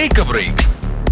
take a break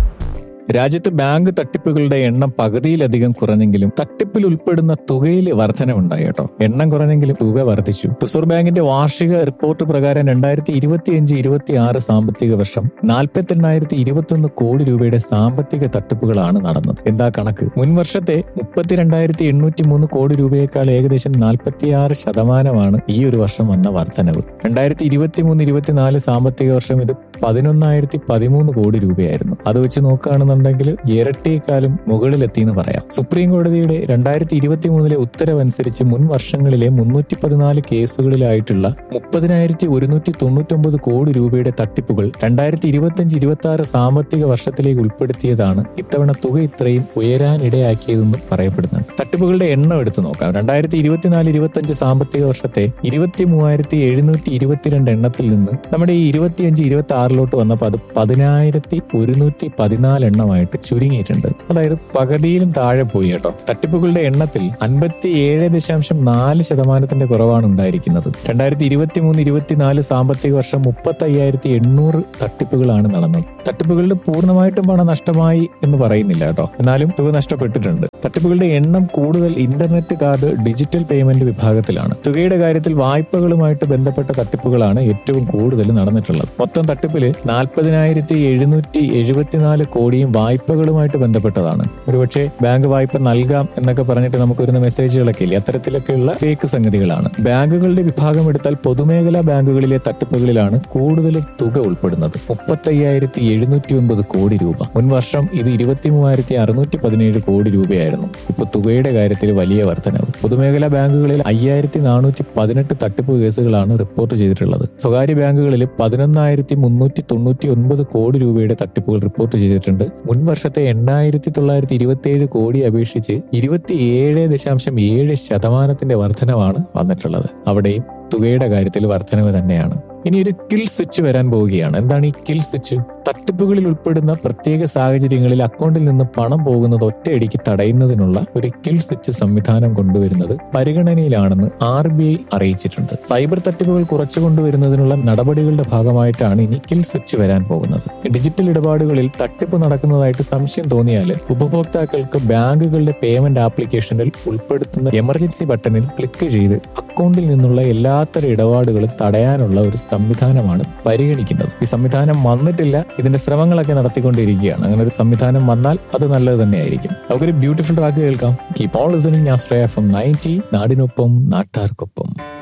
രാജ്യത്ത് bank തട്ടിപ്പുകളുടെ എണ്ണം പകുതിയിലധികം കുറഞ്ഞെങ്കിലും തട്ടിപ്പിൽ ഉൾപ്പെടുന്ന തുകയിൽ വർധനവുണ്ടായി കേട്ടോ എണ്ണം കുറഞ്ഞെങ്കിലും തുക വർദ്ധിച്ചു റിസർവ് ബാങ്കിന്റെ വാർഷിക റിപ്പോർട്ട് പ്രകാരം രണ്ടായിരത്തി ഇരുപത്തിയഞ്ച് ഇരുപത്തി ആറ് സാമ്പത്തിക വർഷം നാൽപ്പത്തിരണ്ടായിരത്തി ഇരുപത്തിയൊന്ന് കോടി രൂപയുടെ സാമ്പത്തിക തട്ടിപ്പുകളാണ് നടന്നത് എന്താ കണക്ക് മുൻ വർഷത്തെ മുപ്പത്തിരണ്ടായിരത്തി എണ്ണൂറ്റി മൂന്ന് കോടി രൂപയേക്കാൾ ഏകദേശം നാൽപ്പത്തിയാറ് ശതമാനമാണ് ഈ ഒരു വർഷം വന്ന വർധനവ് രണ്ടായിരത്തി ഇരുപത്തി മൂന്ന് ഇരുപത്തിനാല് സാമ്പത്തിക വർഷം ഇത് പതിനൊന്നായിരത്തി പതിമൂന്ന് കോടി രൂപയായിരുന്നു അത് വെച്ച് നോക്കുകയാണെന്നുണ്ടെങ്കിൽ ഇരട്ടിയേക്കാളും മുകളിലെത്തി എന്ന് പറയാം സുപ്രീം കോടതിയുടെ രണ്ടായിരത്തി ഇരുപത്തി മൂന്നിലെ ഉത്തരവനുസരിച്ച് മുൻ വർഷങ്ങളിലെ മുന്നൂറ്റി പതിനാല് കേസുകളിലായിട്ടുള്ള മുപ്പതിനായിരത്തി ഒരുന്നൂറ്റി തൊണ്ണൂറ്റൊമ്പത് കോടി രൂപയുടെ തട്ടിപ്പുകൾ രണ്ടായിരത്തി ഇരുപത്തിയഞ്ച് ഇരുപത്തി ആറ് സാമ്പത്തിക വർഷത്തിലേക്ക് ഉൾപ്പെടുത്തിയതാണ് ഇത്തവണ തുക ഇത്രയും ഉയരാനിടയാക്കിയതെന്ന് പറയപ്പെടുന്നുണ്ട് തട്ടിപ്പുകളുടെ എണ്ണം എടുത്തു നോക്കാം രണ്ടായിരത്തി ഇരുപത്തിനാല് ഇരുപത്തിയഞ്ച് സാമ്പത്തിക വർഷത്തെ ഇരുപത്തി മൂവായിരത്തി എഴുന്നൂറ്റി ഇരുപത്തിരണ്ട് എണ്ണത്തിൽ നിന്ന് നമ്മുടെ ഈ ഇരുപത്തിയഞ്ച് ഇരുപത്തി ആറിലോട്ട് വന്നപ്പോൾ അത് പതിനായിരത്തി ഒരുന്നൂറ്റി പതിനാല് എണ്ണമായിട്ട് ചുരുങ്ങിയിട്ടുണ്ട് അതായത് പകുതിയിലും താഴെ പോയി കേട്ടോ തട്ടിപ്പുകളുടെ എണ്ണത്തിൽ അൻപത്തി ഏഴ് ദശാംശം നാല് ശതമാനത്തിന്റെ കുറവാണ് ഉണ്ടായിരിക്കുന്നത് രണ്ടായിരത്തി ഇരുപത്തി മൂന്ന് ഇരുപത്തിനാല് സാമ്പത്തിക വർഷം മുപ്പത്തി അയ്യായിരത്തി എണ്ണൂറ് തട്ടിപ്പുകളാണ് നടന്നത് തട്ടിപ്പുകളുടെ പൂർണ്ണമായിട്ടും പണം നഷ്ടമായി എന്ന് പറയുന്നില്ല കേട്ടോ എന്നാലും തുക നഷ്ടപ്പെട്ടിട്ടുണ്ട് തട്ടിപ്പുകളുടെ എണ്ണം കൂടുതൽ ഇന്റർനെറ്റ് കാർഡ് ഡിജിറ്റൽ പേയ്മെന്റ് വിഭാഗത്തിലാണ് തുകയുടെ കാര്യത്തിൽ വായ്പകളുമായിട്ട് ബന്ധപ്പെട്ട തട്ടിപ്പുകളാണ് ഏറ്റവും കൂടുതൽ നടന്നിട്ടുള്ളത് മൊത്തം തട്ടിപ്പില് നാൽപ്പതിനായിരത്തി എഴുന്നൂറ്റി എഴുപത്തിനാല് കോടിയും വായ്പകളുമായിട്ട് ബന്ധപ്പെട്ടതാണ് ഒരുപക്ഷെ ബാങ്ക് വായ്പ നൽകാം എന്നൊക്കെ പറഞ്ഞിട്ട് നമുക്ക് വരുന്ന മെസ്സേജുകളൊക്കെ ഇല്ലേ അത്തരത്തിലൊക്കെയുള്ള ഫേക്ക് സംഗതികളാണ് ബാങ്കുകളുടെ വിഭാഗം എടുത്താൽ പൊതുമേഖലാ ബാങ്കുകളിലെ തട്ടിപ്പുകളിലാണ് കൂടുതലും തുക ഉൾപ്പെടുന്നത് മുപ്പത്തയ്യായിരത്തി എഴുന്നൂറ്റി ഒൻപത് കോടി രൂപ മുൻ വർഷം ഇത് ഇരുപത്തി മൂവായിരത്തി അറുന്നൂറ്റി പതിനേഴ് കോടി രൂപയായിരുന്നു ഇപ്പൊ തുകയുടെ കാര്യത്തിൽ വലിയ വർധനവ് പൊതുമേഖലാ ബാങ്കുകളിൽ അയ്യായിരത്തി നാനൂറ്റി പതിനെട്ട് തട്ടിപ്പ് കേസുകളാണ് റിപ്പോർട്ട് ചെയ്തിട്ടുള്ളത് സ്വകാര്യ ബാങ്കുകളിൽ പതിനൊന്നായിരത്തി മുന്നൂറ്റി തൊണ്ണൂറ്റി ഒൻപത് കോടി രൂപയുടെ തട്ടിപ്പുകൾ റിപ്പോർട്ട് ചെയ്തിട്ടുണ്ട് മുൻ വർഷത്തെ എണ്ണായിരത്തി തൊള്ളായിരത്തി ഇരുപത്തിയേഴ് കോടി അപേക്ഷിച്ച് ഇരുപത്തിയേഴ് ദശാംശം ഏഴ് ശതമാനത്തിന്റെ വർധനവാണ് വന്നിട്ടുള്ളത് അവിടെയും തുകയുടെ കാര്യത്തിൽ വർധനവ് തന്നെയാണ് ഇനി ഒരു കിൽ സ്വിച്ച് വരാൻ പോവുകയാണ് എന്താണ് ഈ കിൽ സ്വിച്ച് തട്ടിപ്പുകളിൽ ഉൾപ്പെടുന്ന പ്രത്യേക സാഹചര്യങ്ങളിൽ അക്കൗണ്ടിൽ നിന്ന് പണം പോകുന്നത് ഒറ്റയടിക്ക് തടയുന്നതിനുള്ള ഒരു കിൽ സ്വിച്ച് സംവിധാനം കൊണ്ടുവരുന്നത് പരിഗണനയിലാണെന്ന് ആർ ബി ഐ അറിയിച്ചിട്ടുണ്ട് സൈബർ തട്ടിപ്പുകൾ കുറച്ചു കൊണ്ടുവരുന്നതിനുള്ള നടപടികളുടെ ഭാഗമായിട്ടാണ് ഇനി കിൽ സ്വിച്ച് വരാൻ പോകുന്നത് ഡിജിറ്റൽ ഇടപാടുകളിൽ തട്ടിപ്പ് നടക്കുന്നതായിട്ട് സംശയം തോന്നിയാൽ ഉപഭോക്താക്കൾക്ക് ബാങ്കുകളുടെ പേയ്മെന്റ് ആപ്ലിക്കേഷനിൽ ഉൾപ്പെടുത്തുന്ന എമർജൻസി ബട്ടണിൽ ക്ലിക്ക് ചെയ്ത് അക്കൗണ്ടിൽ നിന്നുള്ള എല്ലാത്തരം ഇടപാടുകളും തടയാനുള്ള ഒരു സംവിധാനമാണ് പരിഗണിക്കുന്നത് ഈ സംവിധാനം വന്നിട്ടില്ല ഇതിന്റെ ശ്രമങ്ങളൊക്കെ നടത്തിക്കൊണ്ടിരിക്കുകയാണ് അങ്ങനെ ഒരു സംവിധാനം വന്നാൽ അത് നല്ലത് തന്നെയായിരിക്കും നമുക്കൊരു ബ്യൂട്ടിഫുൾ ട്രാക്ക് കേൾക്കാം keep all listening Ashraya from ninety നാടിനൊപ്പം നാട്ടാർക്കൊപ്പം